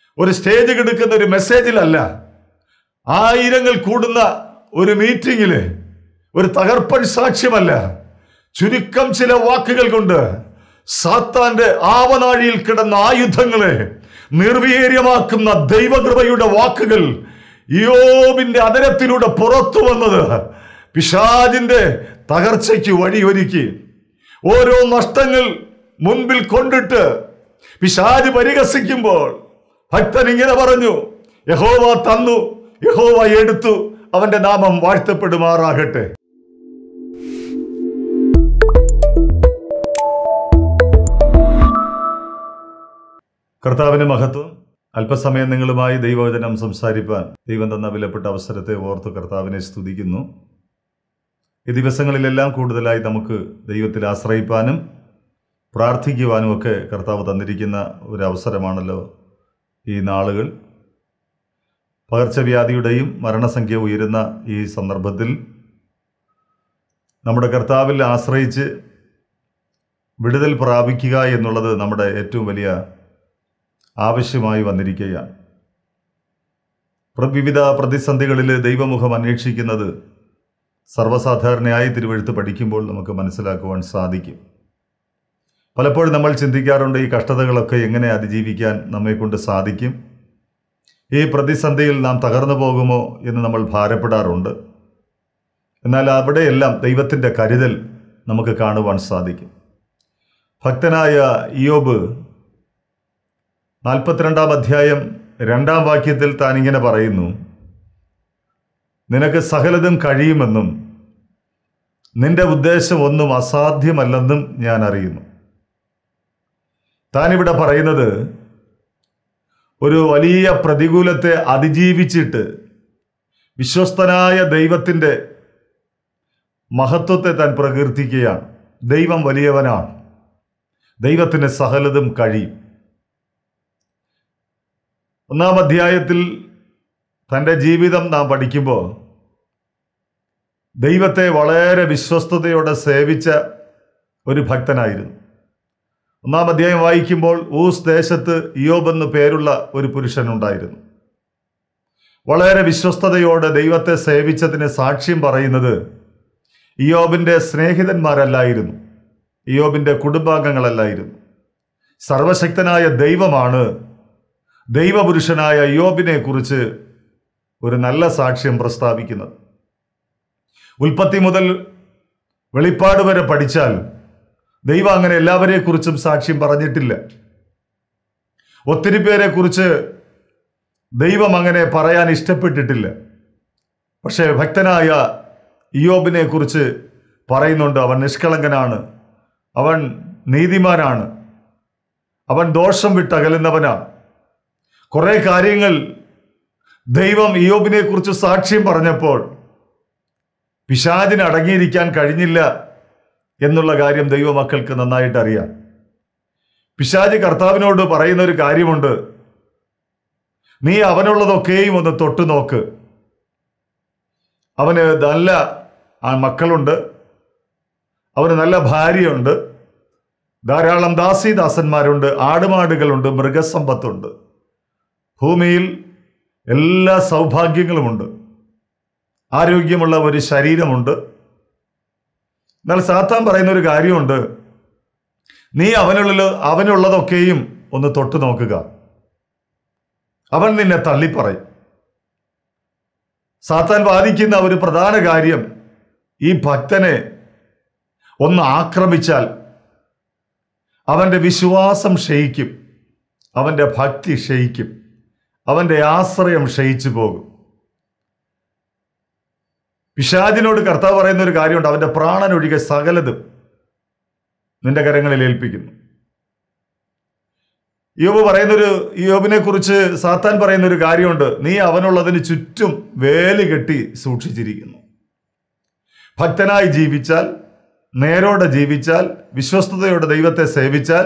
ഒരു സ്റ്റേജ് കിടക്കുന്ന ഒരു മെസ്സേജിലല്ല ആയിരങ്ങൾ കൂടുന്ന ഒരു മീറ്റിങ്ങില് ഒരു തകർപ്പൻ സാക്ഷ്യമല്ല ചുരുക്കം ചില വാക്കുകൾ കൊണ്ട് സാത്താന്റെ ആവനാഴിയിൽ കിടന്ന ആയുധങ്ങളെ നിർവീര്യമാക്കുന്ന ദൈവകൃപയുടെ വാക്കുകൾ യോബിന്റെ അതരത്തിലൂടെ പുറത്തു വന്നത് പിശാജിന്റെ തകർച്ചയ്ക്ക് വഴിയൊരുക്കി ഓരോ നഷ്ടങ്ങൾ മുൻപിൽ കൊണ്ടിട്ട് പിശാജ് പരിഹസിക്കുമ്പോൾ ഭക്തൻ ഇങ്ങനെ പറഞ്ഞു യഹോവ തന്നു യഹോവ എടുത്തു അവന്റെ നാമം വാഴ്ത്തപ്പെടുമാറാകട്ടെ കർത്താവിന് മഹത്വം അല്പസമയം നിങ്ങളുമായി ദൈവവചനം സംസാരിപ്പാൻ ദൈവം തന്ന വിലപ്പെട്ട അവസരത്തെ ഓർത്ത് കർത്താവിനെ സ്തുതിക്കുന്നു ഈ ദിവസങ്ങളിലെല്ലാം കൂടുതലായി നമുക്ക് ദൈവത്തിൽ ആശ്രയിപ്പാനും പ്രാർത്ഥിക്കുവാനും ഒക്കെ കർത്താവ് തന്നിരിക്കുന്ന ഒരു അവസരമാണല്ലോ ഈ നാളുകൾ പകർച്ചവ്യാധിയുടെയും മരണസംഖ്യ ഉയരുന്ന ഈ സന്ദർഭത്തിൽ നമ്മുടെ കർത്താവിൽ ആശ്രയിച്ച് വിടുതൽ പ്രാപിക്കുക എന്നുള്ളത് നമ്മുടെ ഏറ്റവും വലിയ ആവശ്യമായി വന്നിരിക്കുകയാണ് പ്ര- വിവിധ പ്രതിസന്ധികളിൽ ദൈവമുഖം അന്വേഷിക്കുന്നത് സർവ്വസാധാരണയായി തിരുവഴുത്ത് പഠിക്കുമ്പോൾ നമുക്ക് മനസ്സിലാക്കുവാൻ സാധിക്കും പലപ്പോഴും നമ്മൾ ചിന്തിക്കാറുണ്ട് ഈ കഷ്ടതകളൊക്കെ എങ്ങനെ അതിജീവിക്കാൻ നമ്മെക്കൊണ്ട് സാധിക്കും ഈ പ്രതിസന്ധിയിൽ നാം തകർന്നു പോകുമോ എന്ന് നമ്മൾ ഭാരപ്പെടാറുണ്ട് എന്നാൽ അവിടെയെല്ലാം ദൈവത്തിൻ്റെ കരുതൽ നമുക്ക് കാണുവാൻ സാധിക്കും ഭക്തനായ ഇയോബ് നാൽപ്പത്തിരണ്ടാം അധ്യായം രണ്ടാം വാക്യത്തിൽ താൻ ഇങ്ങനെ പറയുന്നു നിനക്ക് സകലതും കഴിയുമെന്നും നിന്റെ ഉദ്ദേശം ഒന്നും അസാധ്യമല്ലെന്നും ഞാൻ അറിയുന്നു താനിവിടെ പറയുന്നത് ഒരു വലിയ പ്രതികൂലത്തെ അതിജീവിച്ചിട്ട് വിശ്വസ്തനായ ദൈവത്തിൻ്റെ മഹത്വത്തെ താൻ പ്രകീർത്തിക്കുകയാണ് ദൈവം വലിയവനാണ് ദൈവത്തിന് സകലതും കഴിയും ഒന്നാം അധ്യായത്തിൽ തൻ്റെ ജീവിതം നാം പഠിക്കുമ്പോൾ ദൈവത്തെ വളരെ വിശ്വസ്തയോടെ സേവിച്ച ഒരു ഭക്തനായിരുന്നു ഒന്നാം അധ്യായം വായിക്കുമ്പോൾ ഊസ് ദേശത്ത് ഇയോബ് എന്ന് പേരുള്ള ഒരു പുരുഷനുണ്ടായിരുന്നു വളരെ വിശ്വസ്തയോടെ ദൈവത്തെ സേവിച്ചതിന് സാക്ഷ്യം പറയുന്നത് ഇയോബിൻ്റെ സ്നേഹിതന്മാരല്ലായിരുന്നു ഇയോബിൻ്റെ കുടുംബാംഗങ്ങളല്ലായിരുന്നു സർവശക്തനായ ദൈവമാണ് ദൈവപുരുഷനായ യോബിനെ കുറിച്ച് ഒരു നല്ല സാക്ഷ്യം പ്രസ്താവിക്കുന്നത് ഉൽപ്പത്തി മുതൽ വെളിപ്പാട് വരെ പഠിച്ചാൽ ദൈവം അങ്ങനെ എല്ലാവരെ കുറിച്ചും സാക്ഷ്യം പറഞ്ഞിട്ടില്ല ഒത്തിരി പേരെ കുറിച്ച് ദൈവം അങ്ങനെ പറയാൻ ഇഷ്ടപ്പെട്ടിട്ടില്ല പക്ഷേ ഭക്തനായ ഇയോബിനെ കുറിച്ച് പറയുന്നുണ്ട് അവൻ നിഷ്കളങ്കനാണ് അവൻ നീതിമാനാണ് അവൻ ദോഷം വിട്ടകലുന്നവനാണ് കുറെ കാര്യങ്ങൾ ദൈവം ഇയോബിനെ കുറിച്ച് സാക്ഷ്യം പറഞ്ഞപ്പോൾ പിശാചിന് അടങ്ങിയിരിക്കാൻ കഴിഞ്ഞില്ല എന്നുള്ള കാര്യം ദൈവമക്കൾക്ക് നന്നായിട്ട് അറിയാം പിശാജ് കർത്താവിനോട് പറയുന്ന ഒരു കാര്യമുണ്ട് നീ അവനുള്ളതൊക്കെയും ഒന്ന് തൊട്ടു നോക്ക് അവന് നല്ല ആ മക്കളുണ്ട് അവന് നല്ല ഭാര്യയുണ്ട് ധാരാളം ദാസീദാസന്മാരുണ്ട് ആടുമാടുകളുണ്ട് മൃഗസമ്പത്തുണ്ട് ഭൂമിയിൽ എല്ലാ സൗഭാഗ്യങ്ങളുമുണ്ട് ആരോഗ്യമുള്ള ഒരു ശരീരമുണ്ട് എന്നാൽ സാത്താൻ പറയുന്ന ഒരു കാര്യമുണ്ട് നീ അവനുള്ള അവനുള്ളതൊക്കെയും ഒന്ന് തൊട്ടു നോക്കുക അവൻ നിന്നെ തള്ളിപ്പറയും സാത്താൻ വാദിക്കുന്ന ഒരു പ്രധാന കാര്യം ഈ ഭക്തനെ ഒന്ന് ആക്രമിച്ചാൽ അവന്റെ വിശ്വാസം ക്ഷയിക്കും അവന്റെ ഭക്തി ക്ഷയിക്കും അവന്റെ ആശ്രയം ക്ഷയിച്ചു പോകും പിശാചിനോട് കർത്താവ് പറയുന്ന ഒരു കാര്യമുണ്ട് അവന്റെ പ്രാണനൊഴികെ സകലതും നിന്റെ കരങ്ങളിൽ ഏൽപ്പിക്കുന്നു യോബ് പറയുന്നൊരു യോബിനെ കുറിച്ച് സാത്താൻ പറയുന്ന ഒരു കാര്യമുണ്ട് നീ അവനുള്ളതിന് ചുറ്റും വേലി കെട്ടി സൂക്ഷിച്ചിരിക്കുന്നു ഭക്തനായി ജീവിച്ചാൽ നേരോടെ ജീവിച്ചാൽ വിശ്വസ്തയോടെ ദൈവത്തെ സേവിച്ചാൽ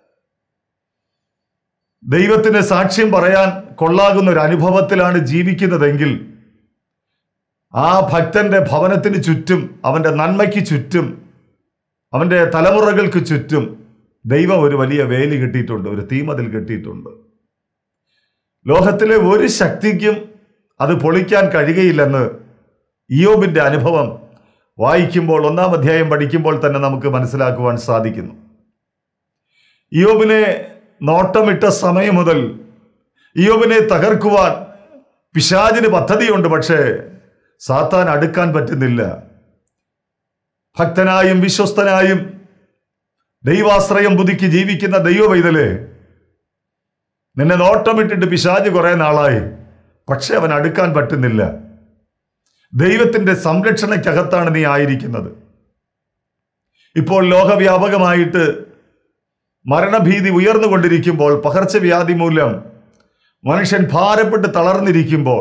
ദൈവത്തിന് സാക്ഷ്യം പറയാൻ കൊള്ളാകുന്ന ഒരു അനുഭവത്തിലാണ് ജീവിക്കുന്നതെങ്കിൽ ആ ഭക്തന്റെ ഭവനത്തിന് ചുറ്റും അവന്റെ നന്മയ്ക്ക് ചുറ്റും അവന്റെ തലമുറകൾക്ക് ചുറ്റും ദൈവം ഒരു വലിയ വേലി കെട്ടിയിട്ടുണ്ട് ഒരു തീമതിൽ കെട്ടിയിട്ടുണ്ട് ലോകത്തിലെ ഒരു ശക്തിക്കും അത് പൊളിക്കാൻ കഴിയുകയില്ലെന്ന് ഇയോബിൻ്റെ അനുഭവം വായിക്കുമ്പോൾ ഒന്നാം അധ്യായം പഠിക്കുമ്പോൾ തന്നെ നമുക്ക് മനസ്സിലാക്കുവാൻ സാധിക്കുന്നു ഇയോബിനെ നോട്ടമിട്ട സമയം മുതൽ ഇയോബിനെ തകർക്കുവാൻ പിശാചിന് പദ്ധതിയുണ്ട് പക്ഷേ സാത്താൻ അടുക്കാൻ പറ്റുന്നില്ല ഭക്തനായും വിശ്വസ്തനായും ദൈവാശ്രയം പുതുക്കി ജീവിക്കുന്ന ദൈവവൈതല് നിന്നെ നോട്ടമിട്ടിട്ട് പിശാജ് കുറെ നാളായി പക്ഷെ അവൻ അടുക്കാൻ പറ്റുന്നില്ല ദൈവത്തിന്റെ സംരക്ഷണയ്ക്കകത്താണ് നീ ആയിരിക്കുന്നത് ഇപ്പോൾ ലോകവ്യാപകമായിട്ട് മരണഭീതി ഉയർന്നുകൊണ്ടിരിക്കുമ്പോൾ പകർച്ചവ്യാധി മൂലം മനുഷ്യൻ ഭാരപ്പെട്ട് തളർന്നിരിക്കുമ്പോൾ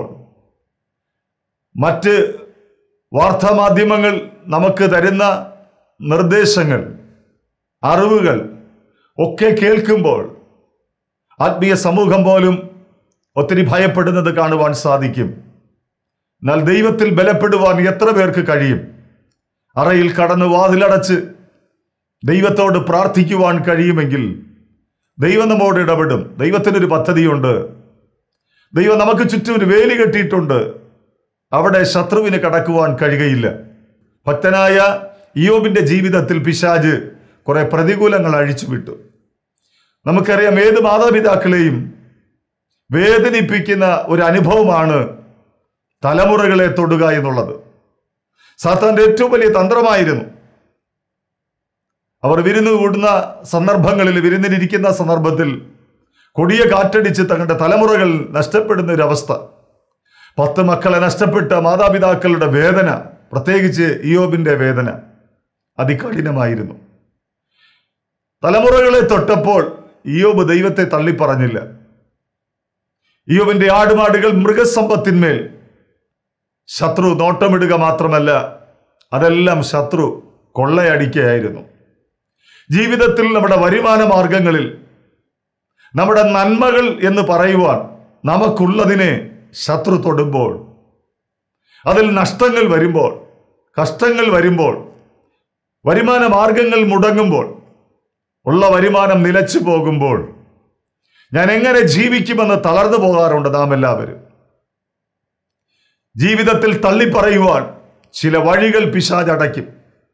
മറ്റ് വാർത്താമാധ്യമങ്ങൾ നമുക്ക് തരുന്ന നിർദ്ദേശങ്ങൾ അറിവുകൾ ഒക്കെ കേൾക്കുമ്പോൾ ആത്മീയ സമൂഹം പോലും ഒത്തിരി ഭയപ്പെടുന്നത് കാണുവാൻ സാധിക്കും എന്നാൽ ദൈവത്തിൽ ബലപ്പെടുവാൻ എത്ര പേർക്ക് കഴിയും അറയിൽ കടന്ന് വാതിലടച്ച് ദൈവത്തോട് പ്രാർത്ഥിക്കുവാൻ കഴിയുമെങ്കിൽ ദൈവം നമ്മോട് ഇടപെടും ദൈവത്തിനൊരു പദ്ധതിയുണ്ട് ദൈവം നമുക്ക് ചുറ്റും ഒരു വേലി കെട്ടിയിട്ടുണ്ട് അവിടെ ശത്രുവിന് കടക്കുവാൻ കഴിയുകയില്ല ഭക്തനായ ഇയോബിന്റെ ജീവിതത്തിൽ പിശാജ് കുറെ പ്രതികൂലങ്ങൾ അഴിച്ചുവിട്ടു നമുക്കറിയാം ഏത് മാതാപിതാക്കളെയും വേദനിപ്പിക്കുന്ന ഒരു അനുഭവമാണ് തലമുറകളെ തൊടുക എന്നുള്ളത് സാത്താന്റെ ഏറ്റവും വലിയ തന്ത്രമായിരുന്നു അവർ വിരുന്ന് കൂടുന്ന സന്ദർഭങ്ങളിൽ വിരുന്നിലിരിക്കുന്ന സന്ദർഭത്തിൽ കൊടിയ കാറ്റടിച്ച് തങ്ങളുടെ തലമുറകൾ നഷ്ടപ്പെടുന്ന ഒരു അവസ്ഥ പത്ത് മക്കളെ നഷ്ടപ്പെട്ട മാതാപിതാക്കളുടെ വേദന പ്രത്യേകിച്ച് ഇയോബിന്റെ വേദന അതികഠിനമായിരുന്നു തലമുറകളെ തൊട്ടപ്പോൾ ഇയോബ് ദൈവത്തെ തള്ളിപ്പറഞ്ഞില്ല ഇയോബിന്റെ ആടുമാടുകൾ മൃഗസമ്പത്തിന്മേൽ ശത്രു നോട്ടമിടുക മാത്രമല്ല അതെല്ലാം ശത്രു കൊള്ളയടിക്കുകയായിരുന്നു ജീവിതത്തിൽ നമ്മുടെ വരുമാന മാർഗങ്ങളിൽ നമ്മുടെ നന്മകൾ എന്ന് പറയുവാൻ നമുക്കുള്ളതിനെ ശത്രു തൊടുമ്പോൾ അതിൽ നഷ്ടങ്ങൾ വരുമ്പോൾ കഷ്ടങ്ങൾ വരുമ്പോൾ വരുമാന മാർഗങ്ങൾ മുടങ്ങുമ്പോൾ ഉള്ള വരുമാനം നിലച്ചു പോകുമ്പോൾ ഞാൻ എങ്ങനെ ജീവിക്കുമെന്ന് തളർന്നു പോകാറുണ്ട് നാം എല്ലാവരും ജീവിതത്തിൽ തള്ളിപ്പറയുവാൻ ചില വഴികൾ പിശാചടയ്ക്കും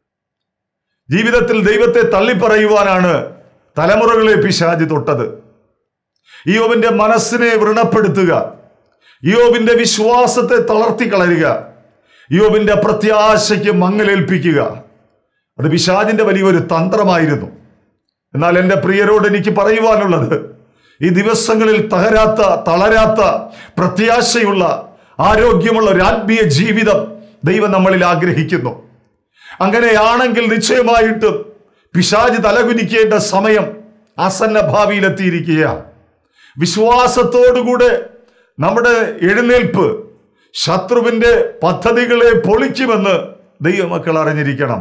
ജീവിതത്തിൽ ദൈവത്തെ തള്ളിപ്പറയുവാനാണ് തലമുറകളെ പിശാജ് തൊട്ടത് യോബിന്റെ മനസ്സിനെ വ്രണപ്പെടുത്തുക യോബിന്റെ വിശ്വാസത്തെ തളർത്തി കളയുക യോബിന്റെ പ്രത്യാശയ്ക്ക് മങ്ങലേൽപ്പിക്കുക അത് പിശാജിന്റെ വലിയൊരു തന്ത്രമായിരുന്നു എന്നാൽ എൻ്റെ പ്രിയരോട് എനിക്ക് പറയുവാനുള്ളത് ഈ ദിവസങ്ങളിൽ തകരാത്ത തളരാത്ത പ്രത്യാശയുള്ള ആരോഗ്യമുള്ള ഒരു ആത്മീയ ജീവിതം ദൈവം നമ്മളിൽ ആഗ്രഹിക്കുന്നു അങ്ങനെയാണെങ്കിൽ നിശ്ചയമായിട്ടും പിശാജ് തലകുനിക്കേണ്ട സമയം ആസന്ന ഭാവിയിലെത്തിയിരിക്കുക വിശ്വാസത്തോടുകൂടെ നമ്മുടെ എഴുന്നേൽപ്പ് ശത്രുവിന്റെ പദ്ധതികളെ പൊളിക്കുമെന്ന് ദൈവമക്കൾ അറിഞ്ഞിരിക്കണം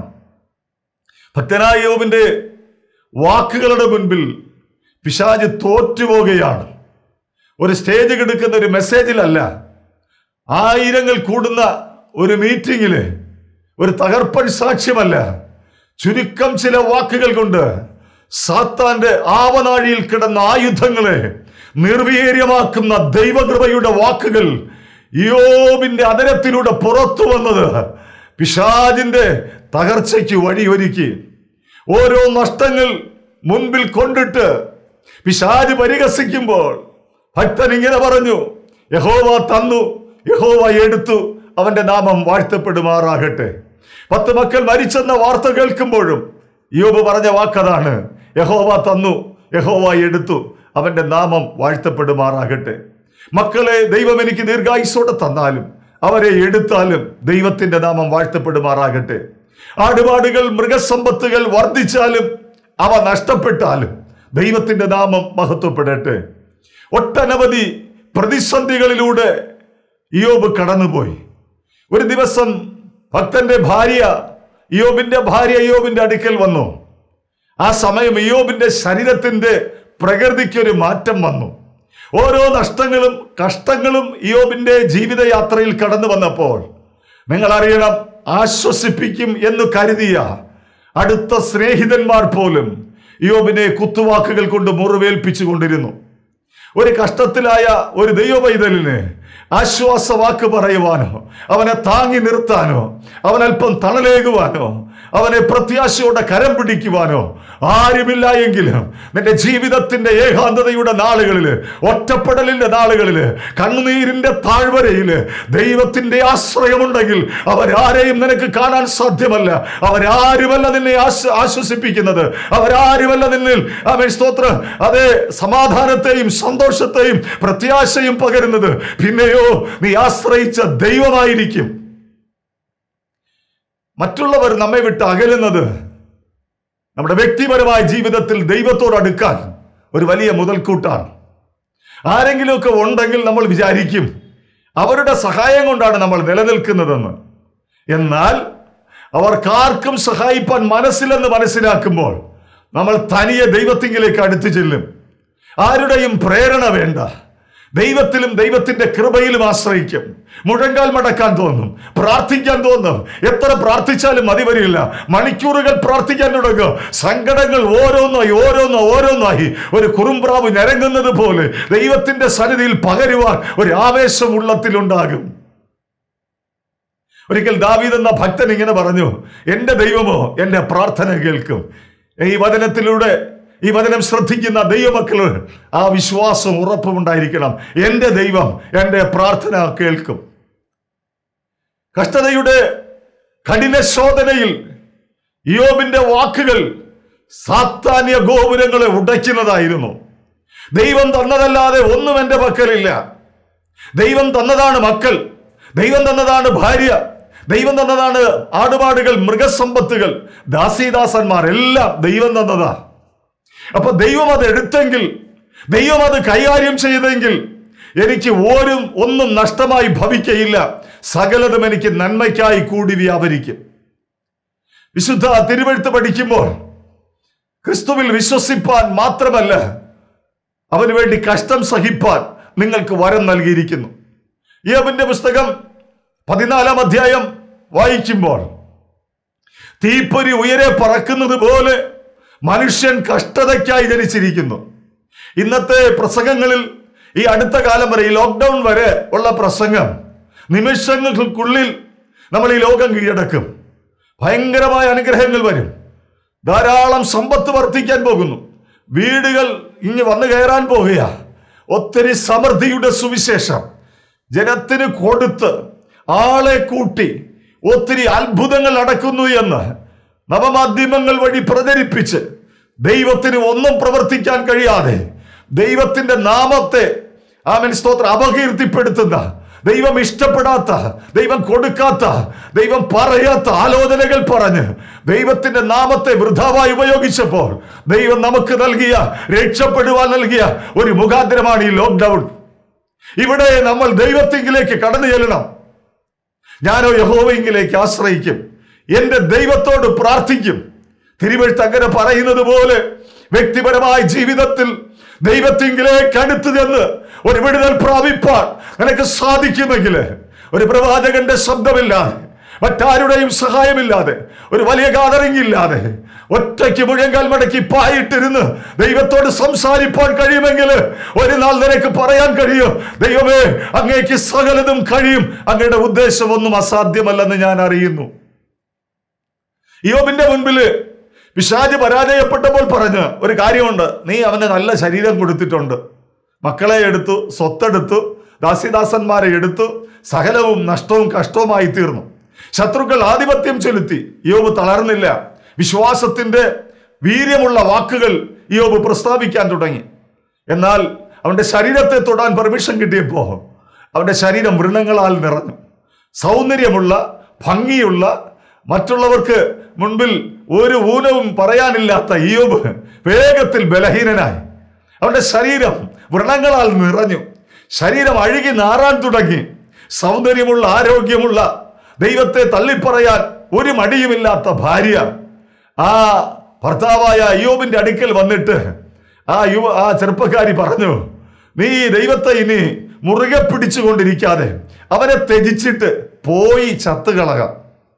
ഭക്തനായ യോബിന്റെ വാക്കുകളുടെ മുൻപിൽ പിശാജ് തോറ്റുപോകുകയാണ് ഒരു സ്റ്റേജ് കിടക്കുന്ന ഒരു മെസ്സേജിലല്ല ആയിരങ്ങൾ കൂടുന്ന ഒരു മീറ്റിങ്ങില് ഒരു തകർപ്പൻ സാക്ഷ്യമല്ല ചുരുക്കം ചില വാക്കുകൾ കൊണ്ട് സാത്താന്റെ ആവനാഴിയിൽ കിടന്ന ആയുധങ്ങളെ നിർവീര്യമാക്കുന്ന ദൈവകൃപയുടെ വാക്കുകൾ യോബിന്റെ അതരത്തിലൂടെ പുറത്തു വന്നത് പിശാജിന്റെ തകർച്ചയ്ക്ക് വഴിയൊരുക്കി ഓരോ നഷ്ടങ്ങൾ മുൻപിൽ കൊണ്ടിട്ട് പിശാജ് പരിഹസിക്കുമ്പോൾ ഭക്തൻ ഇങ്ങനെ പറഞ്ഞു യഹോവ തന്നു യഹോവ എടുത്തു അവന്റെ നാമം വാഴ്ത്തപ്പെടുമാറാകട്ടെ പത്ത് മക്കൾ മരിച്ചെന്ന വാർത്ത കേൾക്കുമ്പോഴും യോബ് പറഞ്ഞ വാക്കതാണ് യഹോവ തന്നു യഹോവ എടുത്തു അവന്റെ നാമം വാഴ്ത്തപ്പെടുമാറാകട്ടെ മക്കളെ ദൈവം എനിക്ക് ദീർഘായുസോടെ തന്നാലും അവരെ എടുത്താലും ദൈവത്തിന്റെ നാമം വാഴ്ത്തപ്പെടുമാറാകട്ടെ ആടുപാടുകൾ മൃഗസമ്പത്തുകൾ വർദ്ധിച്ചാലും അവ നഷ്ടപ്പെട്ടാലും ദൈവത്തിന്റെ നാമം മഹത്വപ്പെടട്ടെ ഒട്ടനവധി പ്രതിസന്ധികളിലൂടെ ഇയോബ് കടന്നുപോയി ഒരു ദിവസം ഭക്തന്റെ ഭാര്യ ഇയോബിന്റെ ഭാര്യ ഇയോബിന്റെ അടുക്കൽ വന്നു ആ സമയം ഇയോബിന്റെ ശരീരത്തിന്റെ പ്രകൃതിക്ക് ഒരു മാറ്റം വന്നു ഓരോ നഷ്ടങ്ങളും കഷ്ടങ്ങളും ഇയോബിന്റെ ജീവിതയാത്രയിൽ കടന്നു വന്നപ്പോൾ നിങ്ങൾ അറിയണം ആശ്വസിപ്പിക്കും എന്ന് കരുതിയ അടുത്ത സ്നേഹിതന്മാർ പോലും ഇയോബിനെ കുത്തുവാക്കുകൾ കൊണ്ട് മുറിവേൽപ്പിച്ചു കൊണ്ടിരുന്നു ഒരു കഷ്ടത്തിലായ ഒരു ദൈവ പൈതലിന് ആശ്വാസവാക്ക് പറയുവാനോ അവനെ താങ്ങി നിർത്താനോ അവനല്പം തണലേകുവാനോ അവനെ പ്രത്യാശയോടെ കരം പിടിക്കുവാനോ ആരുമില്ല എങ്കിലും നിന്റെ ജീവിതത്തിന്റെ ഏകാന്തതയുടെ നാളുകളില് ഒറ്റപ്പെടലിന്റെ നാളുകളില് കണ്ണുനീരിന്റെ താഴ്വരയില് ദൈവത്തിന്റെ ആശ്രയമുണ്ടെങ്കിൽ അവരാരെയും നിനക്ക് കാണാൻ സാധ്യമല്ല അവരാരുമല്ല നിന്നെ ആശ്വ- ആശ്വസിപ്പിക്കുന്നത് അവരാരുമല്ല നിന്നിൽ അവൻ സ്തോത്ര അതേ സമാധാനത്തെയും സന്തോഷത്തെയും പ്രത്യാശയും പകരുന്നത് പിന്നെയോ നീ ആശ്രയിച്ച ദൈവമായിരിക്കും മറ്റുള്ളവർ നമ്മെ വിട്ട് അകലുന്നത് നമ്മുടെ വ്യക്തിപരമായ ജീവിതത്തിൽ ദൈവത്തോട് അടുക്കാൻ ഒരു വലിയ മുതൽക്കൂട്ടാണ് ആരെങ്കിലുമൊക്കെ ഉണ്ടെങ്കിൽ നമ്മൾ വിചാരിക്കും അവരുടെ സഹായം കൊണ്ടാണ് നമ്മൾ നിലനിൽക്കുന്നതെന്ന് എന്നാൽ അവർക്കാർക്കും സഹായിപ്പാൻ മനസ്സിലെന്ന് മനസ്സിലാക്കുമ്പോൾ നമ്മൾ തനിയെ ദൈവത്തിങ്കിലേക്ക് അടുത്തു ചെല്ലും ആരുടെയും പ്രേരണ വേണ്ട ദൈവത്തിലും ദൈവത്തിന്റെ കൃപയിലും ആശ്രയിക്കും മുഴങ്കാൽ മടക്കാൻ തോന്നും പ്രാർത്ഥിക്കാൻ തോന്നും എത്ര പ്രാർത്ഥിച്ചാലും മതി വരില്ല മണിക്കൂറുകൾ പ്രാർത്ഥിക്കാൻ തുടങ്ങുക സങ്കടങ്ങൾ ഓരോന്നായി ഓരോന്നോ ഓരോന്നായി ഒരു കുറുമ്പ്രാവ് ഞരങ്ങുന്നത് പോലെ ദൈവത്തിന്റെ സന്നിധിയിൽ പകരുവാൻ ഒരു ആവേശം ഉള്ളത്തിലുണ്ടാകും ഒരിക്കൽ ദാവീദ് എന്ന ഭക്തൻ ഇങ്ങനെ പറഞ്ഞു എന്റെ ദൈവമോ എന്റെ പ്രാർത്ഥന കേൾക്കും ഈ വചനത്തിലൂടെ ഈ വചനം ശ്രദ്ധിക്കുന്ന ദൈവമക്കൾ ആ വിശ്വാസം ഉറപ്പുമുണ്ടായിരിക്കണം എന്റെ ദൈവം എന്റെ പ്രാർത്ഥന കേൾക്കും കഷ്ടതയുടെ കഠിന ശോധനയിൽ യോബിന്റെ വാക്കുകൾ സാത്താന്യ ഗോപുരങ്ങളെ ഉടയ്ക്കുന്നതായിരുന്നു ദൈവം തന്നതല്ലാതെ ഒന്നും എൻ്റെ പക്കലില്ല ദൈവം തന്നതാണ് മക്കൾ ദൈവം തന്നതാണ് ഭാര്യ ദൈവം തന്നതാണ് ആടുപാടുകൾ മൃഗസമ്പത്തുകൾ ദാസീദാസന്മാർ എല്ലാം ദൈവം തന്നതാ അപ്പൊ ദൈവം അത് എടുത്തെങ്കിൽ ദൈവം അത് കൈകാര്യം ചെയ്തെങ്കിൽ എനിക്ക് ഓരും ഒന്നും നഷ്ടമായി ഭവിക്കയില്ല സകലതും എനിക്ക് നന്മയ്ക്കായി കൂടി വ്യാപരിക്കും വിശുദ്ധ തിരുവഴുത്ത് പഠിക്കുമ്പോൾ ക്രിസ്തുവിൽ വിശ്വസിപ്പാൻ മാത്രമല്ല അവന് വേണ്ടി കഷ്ടം സഹിപ്പാൻ നിങ്ങൾക്ക് വരം നൽകിയിരിക്കുന്നു യോബിന്റെ പുസ്തകം പതിനാലാം അധ്യായം വായിക്കുമ്പോൾ തീപ്പൊരി ഉയരെ പറക്കുന്നത് പോലെ മനുഷ്യൻ കഷ്ടതയ്ക്കായി ജനിച്ചിരിക്കുന്നു ഇന്നത്തെ പ്രസംഗങ്ങളിൽ ഈ അടുത്ത കാലം വരെ ഈ ലോക്ക്ഡൗൺ വരെ ഉള്ള പ്രസംഗം നിമിഷങ്ങൾക്കുള്ളിൽ നമ്മൾ ഈ ലോകം കീഴടക്കും ഭയങ്കരമായ അനുഗ്രഹങ്ങൾ വരും ധാരാളം സമ്പത്ത് വർദ്ധിക്കാൻ പോകുന്നു വീടുകൾ ഇങ്ങ് വന്നു കയറാൻ പോകുക ഒത്തിരി സമൃദ്ധിയുടെ സുവിശേഷം ജനത്തിന് കൊടുത്ത് ആളെ കൂട്ടി ഒത്തിരി അത്ഭുതങ്ങൾ നടക്കുന്നു എന്ന് നവമാധ്യമങ്ങൾ വഴി പ്രചരിപ്പിച്ച് ദൈവത്തിന് ഒന്നും പ്രവർത്തിക്കാൻ കഴിയാതെ ദൈവത്തിന്റെ നാമത്തെ ആമൻ സ്തോത്രം അപകീർത്തിപ്പെടുത്തുന്ന ദൈവം ഇഷ്ടപ്പെടാത്ത ദൈവം കൊടുക്കാത്ത ദൈവം പറയാത്ത ആലോചനകൾ പറഞ്ഞ് ദൈവത്തിന്റെ നാമത്തെ വൃഥാവായി ഉപയോഗിച്ചപ്പോൾ ദൈവം നമുക്ക് നൽകിയ രക്ഷപ്പെടുവാൻ നൽകിയ ഒരു മുഖാന്തരമാണ് ഈ ലോക്ക്ഡൗൺ ഇവിടെ നമ്മൾ ദൈവത്തിങ്കിലേക്ക് കടന്നു ചെല്ലണം ഞാനോ യഹോവയെങ്കിലേക്ക് ആശ്രയിക്കും എന്റെ ദൈവത്തോട് പ്രാർത്ഥിക്കും തിരുവഴുത്ത് അങ്ങനെ പറയുന്നത് പോലെ വ്യക്തിപരമായ ജീവിതത്തിൽ ദൈവത്തിങ്കിലേക്ക് അടുത്ത് ചെന്ന് ഒരു വിടുതൽ പ്രാപിപ്പാൻ നിനക്ക് സാധിക്കുമെങ്കിൽ ഒരു പ്രവാചകന്റെ ശബ്ദമില്ലാതെ മറ്റാരുടെയും സഹായമില്ലാതെ ഒരു വലിയ ഗാദറിംഗ് ഇല്ലാതെ ഒറ്റയ്ക്ക് മുഴങ്കാൽ മടക്കി പായിട്ടിരുന്ന് ദൈവത്തോട് സംസാരിപ്പാൻ കഴിയുമെങ്കിൽ ഒരു നാൾ നിനക്ക് പറയാൻ കഴിയും ദൈവമേ അങ്ങേക്ക് സകലതും കഴിയും അങ്ങയുടെ ഉദ്ദേശം ഒന്നും അസാധ്യമല്ലെന്ന് ഞാൻ അറിയുന്നു യോബിന്റെ മുൻപില് പിശാജ് പരാജയപ്പെട്ടപ്പോൾ പറഞ്ഞ് ഒരു കാര്യമുണ്ട് നീ അവന് നല്ല ശരീരം കൊടുത്തിട്ടുണ്ട് മക്കളെ എടുത്തു സ്വത്തെടുത്തു ദാസിദാസന്മാരെ എടുത്തു സകലവും നഷ്ടവും കഷ്ടവുമായി തീർന്നു ശത്രുക്കൾ ആധിപത്യം ചെലുത്തി യോബ് തളർന്നില്ല വിശ്വാസത്തിന്റെ വീര്യമുള്ള വാക്കുകൾ യോബ് പ്രസ്താവിക്കാൻ തുടങ്ങി എന്നാൽ അവന്റെ ശരീരത്തെ തൊടാൻ പെർമിഷൻ കിട്ടിയപ്പോ അവന്റെ ശരീരം വൃണങ്ങളാൽ നിറഞ്ഞു സൗന്ദര്യമുള്ള ഭംഗിയുള്ള മറ്റുള്ളവർക്ക് മുൻപിൽ ഒരു ഊനവും പറയാനില്ലാത്ത ഇയോബ് വേഗത്തിൽ ബലഹീനനായി അവന്റെ ശരീരം വ്രണങ്ങളാൽ നിറഞ്ഞു ശരീരം അഴുകി നാറാൻ തുടങ്ങി സൗന്ദര്യമുള്ള ആരോഗ്യമുള്ള ദൈവത്തെ തള്ളിപ്പറയാൻ ഒരു മടിയുമില്ലാത്ത ഭാര്യ ആ ഭർത്താവായ അയ്യോബിന്റെ അടുക്കൽ വന്നിട്ട് ആ യുവ ആ ചെറുപ്പക്കാരി പറഞ്ഞു നീ ദൈവത്തെ ഇനി മുറുകെ പിടിച്ചുകൊണ്ടിരിക്കാതെ അവനെ ത്യജിച്ചിട്ട് പോയി ചത്തുകളകാം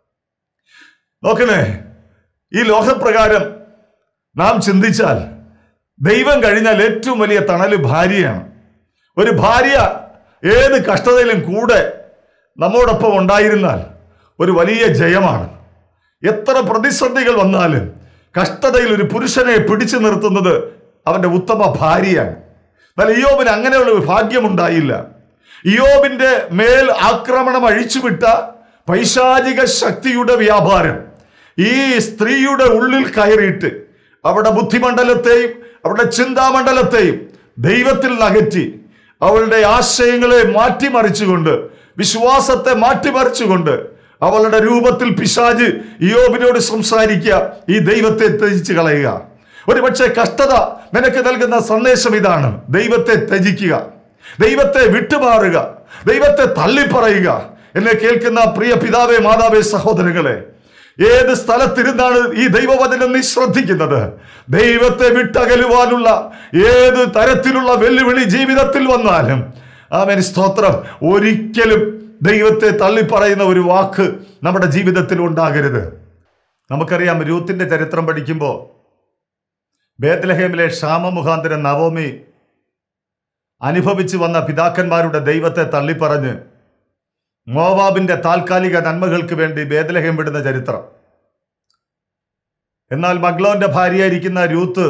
നോക്കണേ ഈ ലോകപ്രകാരം നാം ചിന്തിച്ചാൽ ദൈവം കഴിഞ്ഞാൽ ഏറ്റവും വലിയ തണല് ഭാര്യയാണ് ഒരു ഭാര്യ ഏത് കഷ്ടതയിലും കൂടെ നമ്മോടൊപ്പം ഉണ്ടായിരുന്നാൽ ഒരു വലിയ ജയമാണ് എത്ര പ്രതിസന്ധികൾ വന്നാലും കഷ്ടതയിൽ ഒരു പുരുഷനെ പിടിച്ചു നിർത്തുന്നത് അവന്റെ ഉത്തമ ഭാര്യയാണ് എന്നാൽ ഇയോബിന് അങ്ങനെയുള്ള ഒരു ഭാഗ്യമുണ്ടായില്ല ഇയോബിന്റെ മേൽ ആക്രമണം അഴിച്ചുവിട്ട പൈശാചിക ശക്തിയുടെ വ്യാപാരം ഈ സ്ത്രീയുടെ ഉള്ളിൽ കയറിയിട്ട് അവിടെ ബുദ്ധിമണ്ഡലത്തെയും അവിടെ ചിന്താമണ്ഡലത്തെയും ദൈവത്തിൽ നകറ്റി അവളുടെ ആശയങ്ങളെ മാറ്റിമറിച്ചുകൊണ്ട് വിശ്വാസത്തെ മാറ്റിമറിച്ചുകൊണ്ട് അവളുടെ രൂപത്തിൽ പിശാജ് ഇയോബിനോട് സംസാരിക്കുക ഈ ദൈവത്തെ ത്യജിച്ച് കളയുക ഒരുപക്ഷെ കഷ്ടത നിനക്ക് നൽകുന്ന സന്ദേശം ഇതാണ് ദൈവത്തെ ത്യജിക്കുക ദൈവത്തെ വിട്ടുമാറുക ദൈവത്തെ തള്ളിപ്പറയുക എന്നെ കേൾക്കുന്ന പ്രിയ പിതാവേ മാതാവേ സഹോദരങ്ങളെ ഏത് സ്ഥലത്തിരുന്നാണ് ഈ ദൈവവചനം നീ ശ്രദ്ധിക്കുന്നത് ദൈവത്തെ വിട്ടകലുവാനുള്ള ഏത് തരത്തിലുള്ള വെല്ലുവിളി ജീവിതത്തിൽ വന്നാലും ആമേൻ സ്തോത്രം ഒരിക്കലും ദൈവത്തെ തള്ളിപ്പറയുന്ന ഒരു വാക്ക് നമ്മുടെ ജീവിതത്തിൽ ഉണ്ടാകരുത് നമുക്കറിയാം രൂത്തിന്റെ ചരിത്രം പഠിക്കുമ്പോൾ ബേത്ലഹേമിലെ ക്ഷാമമുഖാന്തരം നവോമി അനുഭവിച്ചു വന്ന പിതാക്കന്മാരുടെ ദൈവത്തെ തള്ളിപ്പറഞ്ഞ് മോവാബിന്റെ താൽക്കാലിക നന്മകൾക്ക് വേണ്ടി ബേദലഹം വിടുന്ന ചരിത്രം എന്നാൽ മഗ്ലോന്റെ ഭാര്യയായിരിക്കുന്ന രൂത്ത്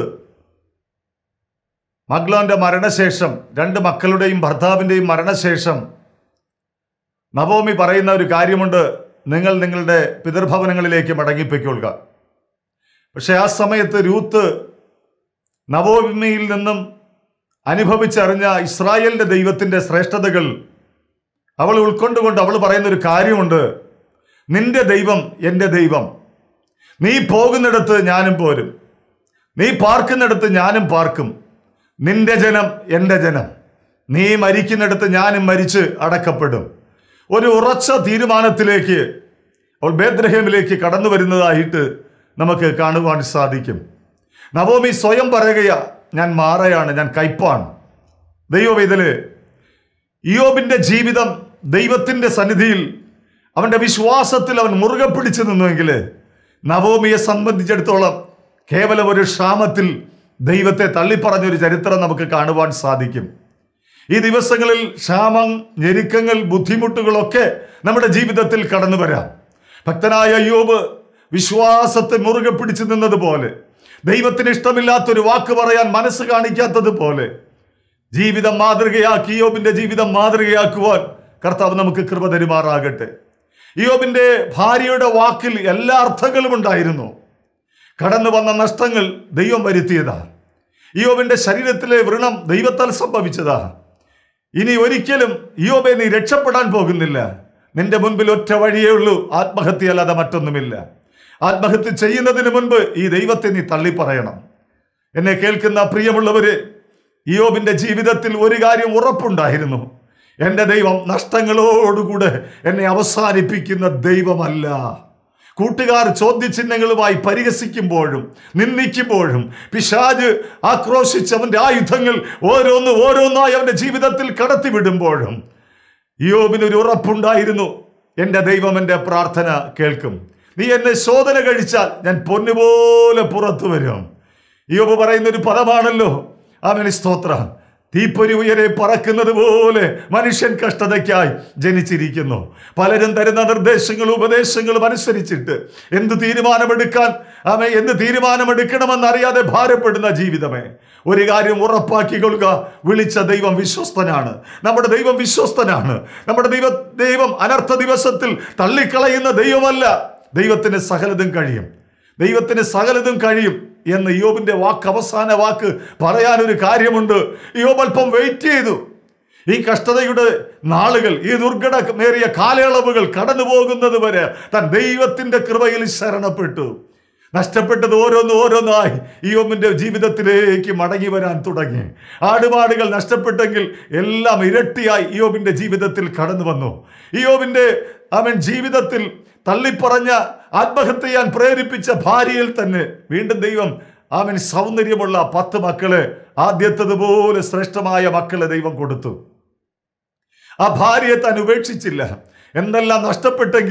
മഗ്ലോന്റെ മരണശേഷം രണ്ട് മക്കളുടെയും ഭർത്താവിന്റെയും മരണശേഷം നവോമി പറയുന്ന ഒരു കാര്യമുണ്ട് നിങ്ങൾ നിങ്ങളുടെ പിതൃഭവനങ്ങളിലേക്ക് മടങ്ങിപ്പൊയ്ക്കൊള്ളുക പക്ഷെ ആ സമയത്ത് രൂത്ത് നവോമിയിൽ നിന്നും അനുഭവിച്ചറിഞ്ഞ ഇസ്രായേലിന്റെ ദൈവത്തിന്റെ ശ്രേഷ്ഠതകൾ അവൾ ഉൾക്കൊണ്ടുകൊണ്ട് അവൾ പറയുന്ന ഒരു കാര്യമുണ്ട് നിന്റെ ദൈവം എൻ്റെ ദൈവം നീ പോകുന്നിടത്ത് ഞാനും പോരും നീ പാർക്കുന്നിടത്ത് ഞാനും പാർക്കും നിന്റെ ജനം എൻ്റെ ജനം നീ മരിക്കുന്നിടത്ത് ഞാനും മരിച്ച് അടക്കപ്പെടും ഒരു ഉറച്ച തീരുമാനത്തിലേക്ക് അവൾ ബേദ്രഹേമിലേക്ക് കടന്നു വരുന്നതായിട്ട് നമുക്ക് കാണുവാൻ സാധിക്കും നവോമി സ്വയം പറയുകയാ ഞാൻ മാറയാണ് ഞാൻ കയ്പാണ് ദൈവവേദല് ഇയോബിന്റെ ജീവിതം ദൈവത്തിന്റെ സന്നിധിയിൽ അവന്റെ വിശ്വാസത്തിൽ അവൻ മുറുകെ പിടിച്ചു നിന്നുവെങ്കിൽ നവോമിയെ സംബന്ധിച്ചിടത്തോളം കേവലം ഒരു ക്ഷാമത്തിൽ ദൈവത്തെ തള്ളിപ്പറഞ്ഞൊരു ചരിത്രം നമുക്ക് കാണുവാൻ സാധിക്കും ഈ ദിവസങ്ങളിൽ ക്ഷാമം ഞെരുക്കങ്ങൾ ബുദ്ധിമുട്ടുകളൊക്കെ നമ്മുടെ ജീവിതത്തിൽ കടന്നു വരാം ഭക്തനായ അയ്യോബ് വിശ്വാസത്തെ മുറുകെ പിടിച്ചു നിന്നതുപോലെ ദൈവത്തിന് ഇഷ്ടമില്ലാത്തൊരു വാക്ക് പറയാൻ മനസ്സ് കാണിക്കാത്തതുപോലെ ജീവിതം മാതൃകയാക്കി യോബിന്റെ ജീവിതം മാതൃകയാക്കുവാൻ കർത്താവ് നമുക്ക് കൃപ തരുമാറാകട്ടെ യോബിന്റെ ഭാര്യയുടെ വാക്കിൽ എല്ലാ അർത്ഥങ്ങളും ഉണ്ടായിരുന്നു കടന്നു വന്ന നഷ്ടങ്ങൾ ദൈവം വരുത്തിയതാ യോബിന്റെ ശരീരത്തിലെ വ്രണം ദൈവത്താൽ സംഭവിച്ചതാ ഇനി ഒരിക്കലും യോബെ നീ രക്ഷപ്പെടാൻ പോകുന്നില്ല നിന്റെ മുൻപിൽ ഒറ്റ വഴിയേ ഉള്ളൂ ആത്മഹത്യ അല്ലാതെ മറ്റൊന്നുമില്ല ആത്മഹത്യ ചെയ്യുന്നതിന് മുൻപ് ഈ ദൈവത്തെ നീ തള്ളിപ്പറയണം എന്നെ കേൾക്കുന്ന പ്രിയമുള്ളവര് ഇയോബിന്റെ ജീവിതത്തിൽ ഒരു കാര്യം ഉറപ്പുണ്ടായിരുന്നു എൻ്റെ ദൈവം നഷ്ടങ്ങളോടുകൂടെ എന്നെ അവസാനിപ്പിക്കുന്ന ദൈവമല്ല കൂട്ടുകാർ ചോദ്യചിഹ്നങ്ങളുമായി പരിഹസിക്കുമ്പോഴും നിന്ദിക്കുമ്പോഴും പിശാജ് ആക്രോശിച്ച് അവന്റെ ആയുധങ്ങൾ ഓരോന്ന് ഓരോന്നായി അവന്റെ ജീവിതത്തിൽ കടത്തിവിടുമ്പോഴും യോബിന് ഒരു ഉറപ്പുണ്ടായിരുന്നു എൻ്റെ ദൈവം എൻ്റെ പ്രാർത്ഥന കേൾക്കും നീ എന്നെ ശോധന കഴിച്ചാൽ ഞാൻ പൊന്നുപോലെ പുറത്തു വരും യോബ് പറയുന്ന ഒരു പദമാണല്ലോ അവന് സ്തോത്രം തീപ്പൊരി ഉയരെ പറക്കുന്നത് പോലെ മനുഷ്യൻ കഷ്ടതയ്ക്കായി ജനിച്ചിരിക്കുന്നു പലരും തരുന്ന നിർദ്ദേശങ്ങളും ഉപദേശങ്ങളും അനുസരിച്ചിട്ട് എന്ത് തീരുമാനമെടുക്കാൻ അവൻ എന്ത് തീരുമാനമെടുക്കണമെന്ന് അറിയാതെ ഭാരപ്പെടുന്ന ജീവിതമേ ഒരു കാര്യം ഉറപ്പാക്കിക്കൊള്ളുക വിളിച്ച ദൈവം വിശ്വസ്തനാണ് നമ്മുടെ ദൈവം വിശ്വസ്തനാണ് നമ്മുടെ ദൈവ ദൈവം അനർത്ഥ ദിവസത്തിൽ തള്ളിക്കളയുന്ന ദൈവമല്ല ദൈവത്തിന് സകലതും കഴിയും ദൈവത്തിന് സകലതും കഴിയും എന്ന് യോബിന്റെ വാക്ക് അവസാന വാക്ക് പറയാനൊരു കാര്യമുണ്ട് യോബ് അല്പം വെയിറ്റ് ചെയ്തു ഈ കഷ്ടതയുടെ നാളുകൾ ഈ ദുർഘടമേറിയ കാലയളവുകൾ കടന്നു പോകുന്നത് വരെ താൻ ദൈവത്തിന്റെ കൃപയിൽ ശരണപ്പെട്ടു നഷ്ടപ്പെട്ടത് ഓരോന്ന് ഓരോന്നായി യോബിന്റെ ജീവിതത്തിലേക്ക് മടങ്ങി വരാൻ തുടങ്ങി ആടുമാടുകൾ നഷ്ടപ്പെട്ടെങ്കിൽ എല്ലാം ഇരട്ടിയായി യോബിന്റെ ജീവിതത്തിൽ കടന്നു വന്നു യോബിന്റെ അവൻ ജീവിതത്തിൽ തള്ളിപ്പറഞ്ഞ ആത്മഹത്യ ചെയ്യാൻ പ്രേരിപ്പിച്ച ഭാര്യയിൽ തന്നെ വീണ്ടും ദൈവം അവൻ സൗന്ദര്യമുള്ള പത്ത് മക്കളെ ആദ്യത്തതുപോലെ ശ്രേഷ്ഠമായ മക്കളെ ദൈവം കൊടുത്തു ആ ഭാര്യയെ താൻ ഉപേക്ഷിച്ചില്ല എന്തെല്ലാം നഷ്ടപ്പെട്ടെങ്കിലും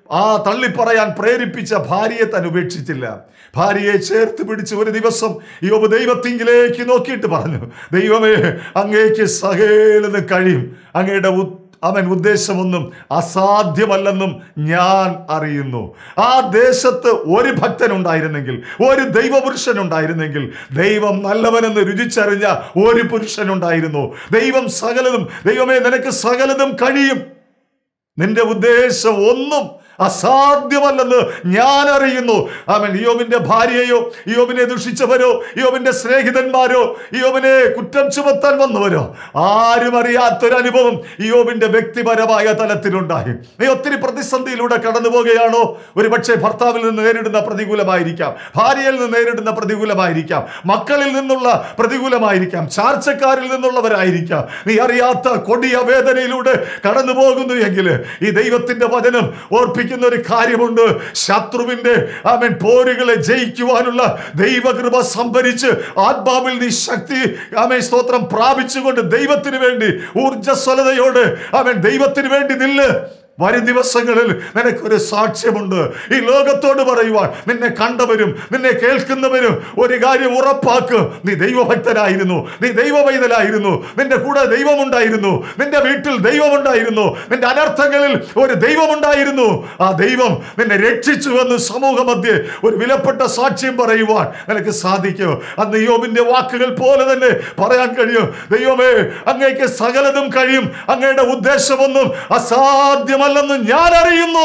ആ തള്ളിപ്പറയാൻ പ്രേരിപ്പിച്ച ഭാര്യയെ താൻ ഉപേക്ഷിച്ചില്ല ഭാര്യയെ ചേർത്ത് പിടിച്ച് ഒരു ദിവസം യോബ് ദൈവത്തിങ്കിലേക്ക് നോക്കിയിട്ട് പറഞ്ഞു ദൈവമേ അങ്ങേക്ക് സകേലെന്ന് കഴിയും അങ്ങയുടെ ഉ- അവൻ ഉദ്ദേശമൊന്നും അസാധ്യമല്ലെന്നും ഞാൻ അറിയുന്നു ആ ദേശത്ത് ഒരു ഭക്തൻ ഉണ്ടായിരുന്നെങ്കിൽ ഒരു ദൈവപുരുഷൻ ഉണ്ടായിരുന്നെങ്കിൽ ദൈവം നല്ലവനെന്ന് രുചിച്ചറിഞ്ഞ ഒരു പുരുഷൻ ഉണ്ടായിരുന്നു ദൈവം സകലതും ദൈവമേ നിനക്ക് സകലതും കഴിയും നിന്റെ ഉദ്ദേശം ഒന്നും അസാധ്യമല്ലെന്ന് ഞാൻ അറിയുന്നു അവൻ യോബിന്റെ ഭാര്യയോ യോബിനെ ദുഷിച്ചവരോ യോബിന്റെ സ്നേഹിതന്മാരോ യോബിനെ കുറ്റം ചുമത്താൻ വന്നവരോ ആരും അറിയാത്തൊരു അനുഭവം യോബിന്റെ വ്യക്തിപരമായ തലത്തിലുണ്ടായി നീ ഒത്തിരി പ്രതിസന്ധിയിലൂടെ കടന്നു പോകുകയാണോ ഒരു പക്ഷേ ഭർത്താവിൽ നിന്ന് നേരിടുന്ന പ്രതികൂലമായിരിക്കാം ഭാര്യയിൽ നിന്ന് നേരിടുന്ന പ്രതികൂലമായിരിക്കാം മക്കളിൽ നിന്നുള്ള പ്രതികൂലമായിരിക്കാം ചാർച്ചക്കാരിൽ നിന്നുള്ളവരായിരിക്കാം നീ അറിയാത്ത കൊടിയ വേദനയിലൂടെ കടന്നു പോകുന്നു എങ്കിൽ ഈ ദൈവത്തിന്റെ വചനം ഓർപ്പിക്കുന്ന ഒരു കാര്യമുണ്ട് ശത്രുവിന്റെ അവൻ പോരുകളെ ജയിക്കുവാനുള്ള ദൈവകൃപ സംഭരിച്ച് ആത്മാവിൽ നീ ശക്തി അവൻ സ്തോത്രം പ്രാപിച്ചുകൊണ്ട് ദൈവത്തിന് വേണ്ടി ഊർജ്ജസ്വലതയോട് അവൻ ദൈവത്തിന് വേണ്ടി നില്ല് വരും ദിവസങ്ങളിൽ നിനക്കൊരു സാക്ഷ്യമുണ്ട് ഈ ലോകത്തോട് പറയുവാൻ നിന്നെ കണ്ടവരും നിന്നെ കേൾക്കുന്നവരും ഒരു കാര്യം ഉറപ്പാക്ക് നീ ദൈവഭക്തനായിരുന്നു നീ ദൈവവൈതലായിരുന്നു നിന്റെ കൂടെ ദൈവമുണ്ടായിരുന്നു നിന്റെ വീട്ടിൽ ദൈവമുണ്ടായിരുന്നു നിന്റെ അനർത്ഥങ്ങളിൽ ഒരു ദൈവമുണ്ടായിരുന്നു ആ ദൈവം നിന്നെ രക്ഷിച്ചു എന്ന് സമൂഹ മധ്യേ ഒരു വിലപ്പെട്ട സാക്ഷ്യം പറയുവാൻ നിനക്ക് സാധിക്കും അന്ന് യോബിന്റെ വാക്കുകൾ പോലെ തന്നെ പറയാൻ കഴിയും ദൈവമേ അങ്ങേക്ക് സകലതും കഴിയും അങ്ങയുടെ ഉദ്ദേശമൊന്നും അസാധ്യമല്ലെന്ന് ഞാൻ അറിയുന്നു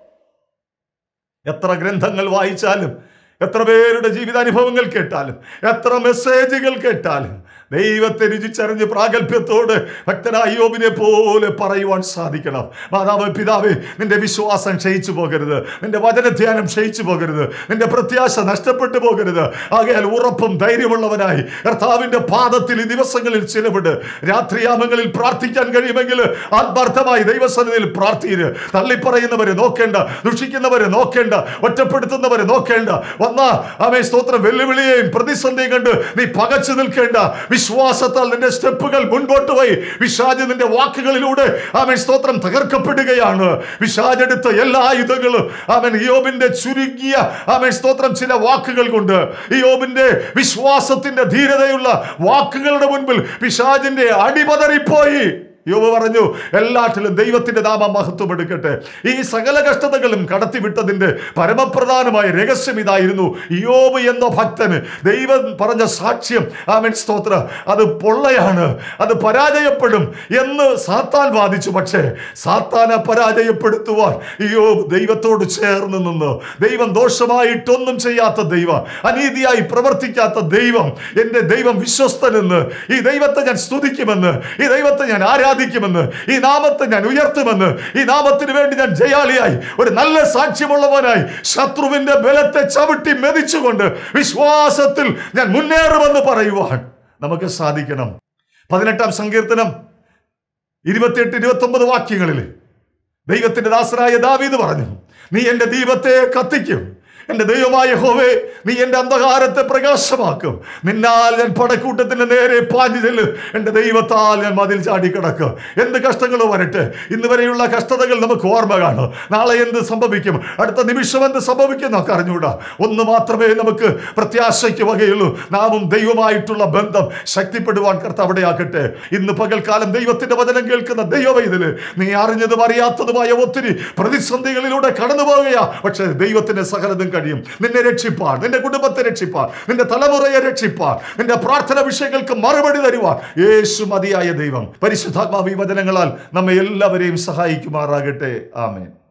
എത്ര ഗ്രന്ഥങ്ങൾ വായിച്ചാലും എത്ര പേരുടെ ജീവിതാനുഭവങ്ങൾ കേട്ടാലും എത്ര മെസ്സേജുകൾ കേട്ടാലും ദൈവത്തെ രുചിച്ചറിഞ്ഞ് പ്രാഗൽഭ്യത്തോട് ഭക്തനായ യോബിനെ പോലെ പറയുവാൻ സാധിക്കണം മാതാവ് പിതാവേ നിന്റെ വിശ്വാസം ക്ഷയിച്ചു പോകരുത് നിന്റെ വചനധ്യാനം ക്ഷയിച്ചു പോകരുത് നിന്റെ പ്രത്യാശ നഷ്ടപ്പെട്ടു പോകരുത് ആകയാൽ ഉറപ്പും ധൈര്യമുള്ളവനായി കർത്താവിന്റെ പാദത്തിൽ ഈ ദിവസങ്ങളിൽ ചിലവിട് രാത്രിയാമങ്ങളിൽ പ്രാർത്ഥിക്കാൻ കഴിയുമെങ്കിൽ ആത്മാർത്ഥമായി ദൈവസന്നിധിയിൽ പ്രാർത്ഥിര് തള്ളിപ്പറയുന്നവരെ നോക്കേണ്ട ദുഷിക്കുന്നവരെ നോക്കേണ്ട ഒറ്റപ്പെടുത്തുന്നവരെ നോക്കേണ്ട വന്ന അവൻ സ്തോത്രം വെല്ലുവിളിയെയും പ്രതിസന്ധിയും കണ്ട് നീ പകച്ചു നിൽക്കേണ്ട വിശ്വാസത്താൽ നിന്റെ സ്റ്റെപ്പുകൾ മുൻപോട്ട് പോയി വിഷാജ് നിന്റെ വാക്കുകളിലൂടെ അവൻ സ്തോത്രം തകർക്കപ്പെടുകയാണ് വിഷാജ് എടുത്ത എല്ലാ ആയുധങ്ങളും അവൻ യോബിന്റെ ചുരുങ്ങിയ അവൻ സ്തോത്രം ചില വാക്കുകൾ കൊണ്ട് യോബിന്റെ വിശ്വാസത്തിന്റെ ധീരതയുള്ള വാക്കുകളുടെ മുൻപിൽ പിശാജിന്റെ അടിപതറിപ്പോയി യോബ് പറഞ്ഞു എല്ലാറ്റിലും ദൈവത്തിന്റെ നാമം മഹത്വം എടുക്കട്ടെ ഈ സകല കഷ്ടതകളും കടത്തിവിട്ടതിന്റെ പരമപ്രധാനമായ രഹസ്യം ഇതായിരുന്നു യോബ് എന്ന ഭക്തന് ദൈവം പറഞ്ഞ സാക്ഷ്യം ആമൻ സ്തോത്ര അത് പൊള്ളയാണ് അത് പരാജയപ്പെടും എന്ന് സാത്താൻ വാദിച്ചു പക്ഷേ സാത്താനെ പരാജയപ്പെടുത്തുവാൻ യോബ് ദൈവത്തോട് ചേർന്ന് നിന്ന് ദൈവം ദോഷമായിട്ടൊന്നും ചെയ്യാത്ത ദൈവം അനീതിയായി പ്രവർത്തിക്കാത്ത ദൈവം എൻ്റെ ദൈവം വിശ്വസ്തനെന്ന് ഈ ദൈവത്തെ ഞാൻ സ്തുതിക്കുമെന്ന് ഈ ദൈവത്തെ ഞാൻ ആരാധിക്കുമെന്ന് ഈ നാമത്തെ ഞാൻ ഉയർത്തുമെന്ന് ഈ നാമത്തിന് വേണ്ടി ഞാൻ ജയാളിയായി ഒരു നല്ല സാക്ഷ്യമുള്ളവനായി ശത്രുവിന്റെ ബലത്തെ ചവിട്ടി മെതിച്ചുകൊണ്ട് വിശ്വാസത്തിൽ ഞാൻ മുന്നേറുമെന്ന് പറയുവാൻ നമുക്ക് സാധിക്കണം പതിനെട്ടാം സങ്കീർത്തനം ഇരുപത്തിയെട്ട് ഇരുപത്തി ഒമ്പത് വാക്യങ്ങളിൽ ദൈവത്തിന്റെ ദാസനായ ദാവീദ് പറഞ്ഞു നീ എന്റെ ദീപത്തെ കത്തിക്കും എന്റെ ദൈവമായ ഹോവേ നീ എന്റെ അന്ധകാരത്തെ പ്രകാശമാക്കും നിന്നാൽ ഞാൻ പടക്കൂട്ടത്തിന്റെ നേരെ പാഞ്ഞു ചെല്ലും എന്റെ ദൈവത്താൽ ഞാൻ മതിൽ ചാടി കിടക്കും എന്ത് കഷ്ടങ്ങളോ വരട്ടെ ഇന്ന് വരെയുള്ള കഷ്ടതകൾ നമുക്ക് ഓർമ്മ കാണും നാളെ എന്ത് സംഭവിക്കും അടുത്ത നിമിഷം എന്ത് സംഭവിക്കും നമുക്ക് അറിഞ്ഞുകൂടാ ഒന്ന് മാത്രമേ നമുക്ക് പ്രത്യാശയ്ക്ക് വകയുള്ളൂ നാമും ദൈവമായിട്ടുള്ള ബന്ധം ശക്തിപ്പെടുവാൻ കർത്താവ് ആക്കട്ടെ ഇന്ന് പകൽക്കാലം ദൈവത്തിന്റെ വചനം കേൾക്കുന്ന ദൈവവൈതല് നീ അറിഞ്ഞതും അറിയാത്തതുമായ ഒത്തിരി പ്രതിസന്ധികളിലൂടെ കടന്നു പോവുകയാ പക്ഷേ ദൈവത്തിന്റെ സകലതും കഴിയും നിന്നെ രക്ഷിപ്പാൻ നിന്റെ കുടുംബത്തെ രക്ഷിപ്പാൻ നിന്റെ തലമുറയെ രക്ഷിപ്പാൻ നിന്റെ പ്രാർത്ഥന വിഷയങ്ങൾക്ക് മറുപടി തരുവാൻ യേശു മതിയായ ദൈവം പരിശുദ്ധാത്മാവ് ഈ വചനങ്ങളാൽ നമ്മെ എല്ലാവരെയും സഹായിക്കുമാറാകട്ടെ ആമേൻ